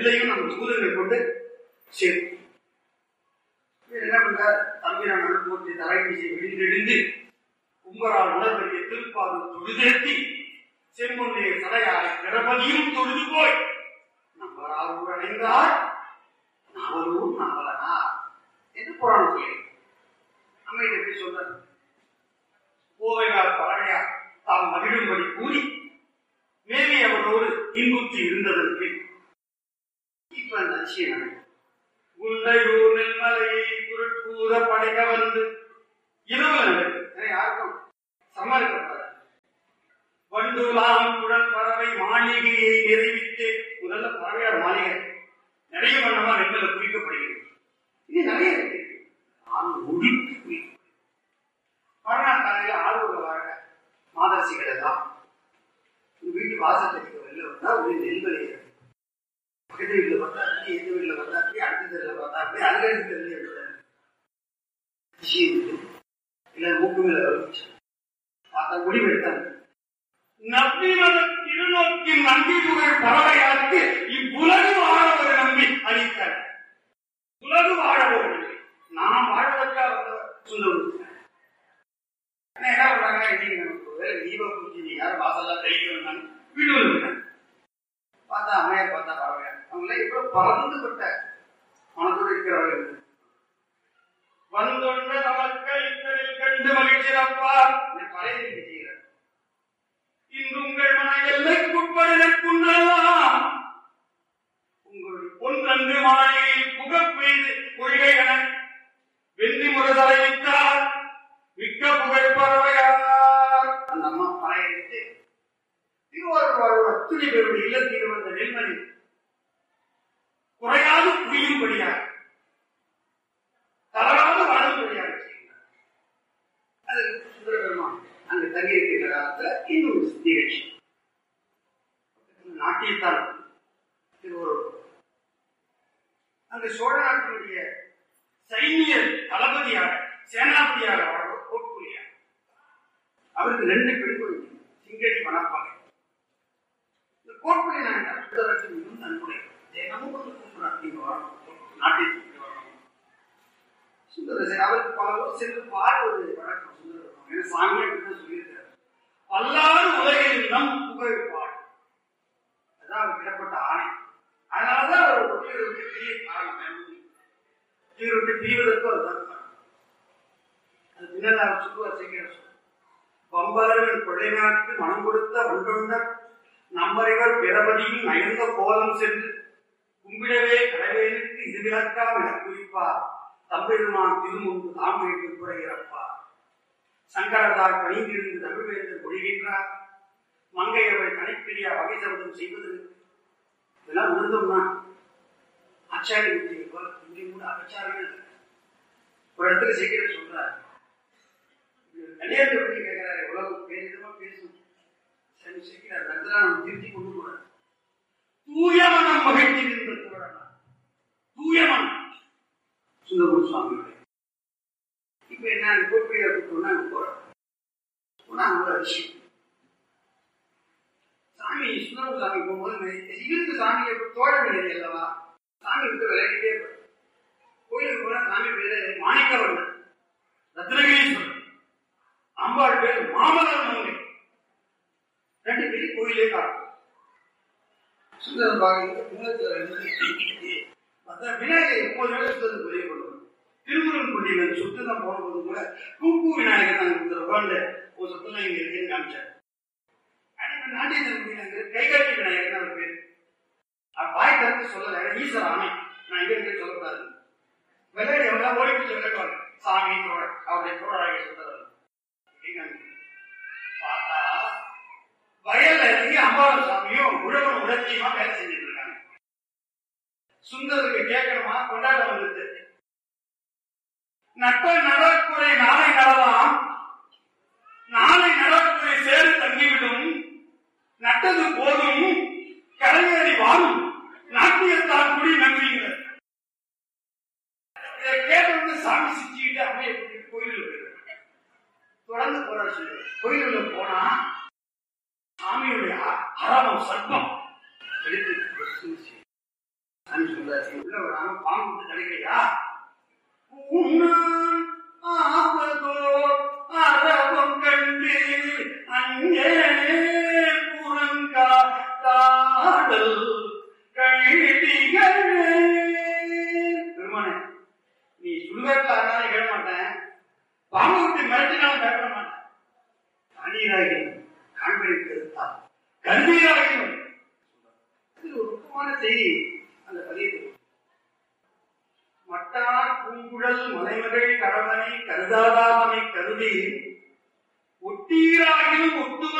நெல்லையும் நம்ம தூதர்கள் கொண்டு சேர்க்கும் இவர் என்ன பண்றார் தம்பிரான போற்றி தலைவீசி விழுந்தெழுந்து கும்பரால் உணர்வெளிய திருப்பாது தொழுதேத்தி செம்பொன்னே சடையாய் திரபதியும் தொழுது போய் நம்பரால் அடைந்தார் நாவலூர் நாவலனார் என்று புராணம் சொல்லி நம்ம இதை எப்படி சொல்ற கோவையார் பழகையார் தாம் மகிழும்படி கூறி மேலே அவரோடு இன்புற்றி இருந்ததன் பின் இப்ப அந்த அதிசயம் நடக்கும் குண்டையூர் நெல்மலையை குருட்கூற படைக்க வந்து இரவு நடக்குது யாருக்கும் சம்மதிக்கப்படாது வண்டுலாம் குடல் பறவை மாளிகையை நிறைவித்து முதல்ல பறவையார் மாளிகை நிறைய வண்ணமா நெல்மலை குறிக்கப்படுகிறது இது நிறைய இருக்கு நான் ஒடுக்கி குறிக்கும் மறுநாள் காலையில் ஆளுநர்களாக மாதரசிகள் எல்லாம் உங்க வீட்டு வாசத்துக்கு வெளில வந்தா ஒரு நெல்மலை பக்கத்து வீட்டுல பார்த்தா அப்படி எந்த வீட்டுல பார்த்தா அப்படி அடுத்த தெருல பார்த்தா அப்படி அங்க இருந்து தெரியல இல்ல மூக்கு மேல வந்துச்சு பார்த்தா முடிவு எடுத்தாங்க நம்பிமத திருநோக்கின் நம்பி புகழ் பறவையாருக்கு இவ்வுலகு வாழ ஒரு நம்பி அளித்தார் உலகு வாழ ஒரு நம்பி நான் வாழ்வதற்காக வந்தவர் சுந்தரம் ஆனா என்ன பண்றாங்க இன்னைக்கு நமக்கு ஒரு வேலை தீப பூஜை நீ யாரும் வாசல்லாம் தெளிக்க வேண்டாம் வீடு வந்துட்டாங்க பார்த்தா அம்மையார் பார்த்தா பறவையா அவங்கள இவ்வளவு பறந்துபட்ட மனதோடு இருக்கிறவர்கள் வந்தொண்ட நமக்கு இத்தனில் கண்டு மகிழ்ச்சியப்பார் பழைய செய்கிறார் இன்று உங்கள் மன எல்லைக்குட்படுதற்குன்னெல்லாம் உங்களுடைய பொன்றன்று மாளிகையில் புகப் பெய்து கொள்கை என வெந்தி முரதலை விட்டார் மிக்க புகழ் பறவையார் அந்த அம்மா பறையிட்டு திருவாரூர் வாழ்வோர் அத்துணை பேருடைய இல்லத்தில் வந்த நெல்மணி குறையாது புரியும்படியாக தவறாது வாழும்படியாக செய்கிறார் அது சுந்தர பெருமான் அங்கு தங்கியிருக்கிற காலத்துல இன்னொரு நிகழ்ச்சி நாட்டியத்தான் திருவாரூர் அங்கு சோழ நாட்டினுடைய சைனிய தளபதியாக சேனாபதியாக வாழ்வோர் கோட்புலியார் அவருக்கு ரெண்டு பெண் குழந்தை சிங்கடி மணப்பாங்க இந்த கோட்புலி நான் மிகவும் நன்முறை தினமும் வந்து கூப்பிடுறார் நீங்க வரணும் நாட்டியத்துக்கு வரணும் சுந்தரசன் அவருக்கு பல சென்று பாடுவது வழக்கம் சுந்தரம் ஏன்னா சாமி அப்படின்னு சொல்லியிருக்காரு பல்லாறு உலகில் நம் புகழ் பாடு அதான் அவர் விடப்பட்ட ஆணை அதனாலதான் அவர் ஒட்டியை விட்டு பெரிய காரணம் ஒட்டியை விட்டு பிரிவதற்கும் அதுதான் காரணம் அது பின்னர் அவர் சொல்லுவார் சீக்கிரம் பம்பலர்கள் கொள்ளை நாட்டு மனம் கொடுத்த வண்டொண்டர் நம்பரைவர் பிறபதியும் நயந்த கோலம் சென்று கும்பிடவே கடவேனுக்கு இது விளக்காம் என குறிப்பார் தம்பெருமான் திருமுன்பு தாம் வைத்து குறைகிறப்பார் சங்கரதார் பணிந்திருந்து தமிழ்வேந்தர் மொழிகின்றார் மங்கையவள் கணிப்பிரியா வகை சபதம் செய்வது இதெல்லாம் விழுந்தோம்னா ஆச்சாரிய புத்தி போல இங்கே கூட அபச்சாரமே இல்லை. ஒரு இடத்துல சீக்கிரம் சொல்றாரு கல்யாணத்தை பற்றி கேட்கிறாரு உலகம் பேரிதமா பேசும் சரி சீக்கிரம் அதெல்லாம் நம்ம திருத்தி கொண்டு போறாரு தூய மனம் மகிழ்ச்சி என்று தோழலாம் தூய மனம் சுந்தரமூர் சுவாமியோட இப்ப என்ன அந்த கோட்பையை கூப்பிட்டோம்னா அங்க போறோம் போனா அங்க ஒரு விஷயம் சாமி சுந்தரம் சாமி போகும்போது இருந்து சாமியை தோழவில்லை அல்லவா சாமி விட்டு விளையாடிட்டே இருப்பார். கோயிலுக்கு போனா சாமி பேரு மாணிக்கவண்ணன் ரத்னகிரீஸ்வரன் அம்பாள் பேர் மாமலர் மங்கை ரெண்டு பேரும் கோயிலே காட்டும் சுந்தரம் பாருங்க மூலத்தில் ரெண்டு பார்த்தா விநாயகர் எப்போதுமே சுத்தத்தை வெளியே கொண்டு வரும் திருமுருகன் கொண்டியில் சுத்தம் போனபோது கூட கூப்பு விநாயகர் நாங்கள் இந்த வேர்ல்டு ஒரு சுத்தம் இங்க இருக்குன்னு காமிச்சார் ஆனால் நாட்டியத்தில் முடியல கைகாட்டி விநாயகர் அவர் பேர் அவர் வாய் திறந்து சொல்லல ஏன்னா ஈஸ்வர ஆணை நான் இங்க இருக்க சொல்லக்கூடாது விளையாடி எவ்வளோ ஓடி பிடிச்சி விளையாடுவாங்க சாமி தோழர் அவருடைய தோழராக சுத்தவர் பார்த்தா வயல்ல இறங்கி அம்பாள் சாமியும் உழவன் உடற்சியுமா வேலை செஞ்சுட்டு இருக்காங்க சுந்தருக்கு கேட்கணுமா கொண்டாட வந்தது நட்ப நடக்குறை நாளை நடலாம் நாளை நடக்குறை சேரு தங்கிவிடும் நட்டது போதும் கலைஞரை வாழும் நாட்டியத்தால் குடி நம்புறீங்க இதை கேட்டு சாமி சிக்கிட்டு அம்மையை கூட்டிட்டு கோயிலுக்கு போயிடுறாங்க தொடர்ந்து போற சொல்லு கோயிலுள்ள போனா சாமியுடைய அ- அரவம் சர்ப்பம் எடுத்து நான் சொல்றாரு உள்ள வராம பாம்பு விட்டு தடுக்கிறியா உண்ணான் ஆவதோ அறவும் கண்டு அங்கே புறங்கா காடல் கழிதிகளே பெருமானே நீ சுடுகாட்டில் அதனால கேட மாட்டேன் பாம்பு விட்டு மிரட்டினாலும் பயப்பட மாட்டேன் தண்ணீராகியும் காண்பனை கருத்தா கண்ணீராகியும் இது ஒரு முக்கியமான செய்தி அந்த பதியத்தில் மட்டார் பூங்குழல் மலைமகள் கரவனை கருதாதாமனை கருதி ஒட்டீராகிலும் ஒட்டு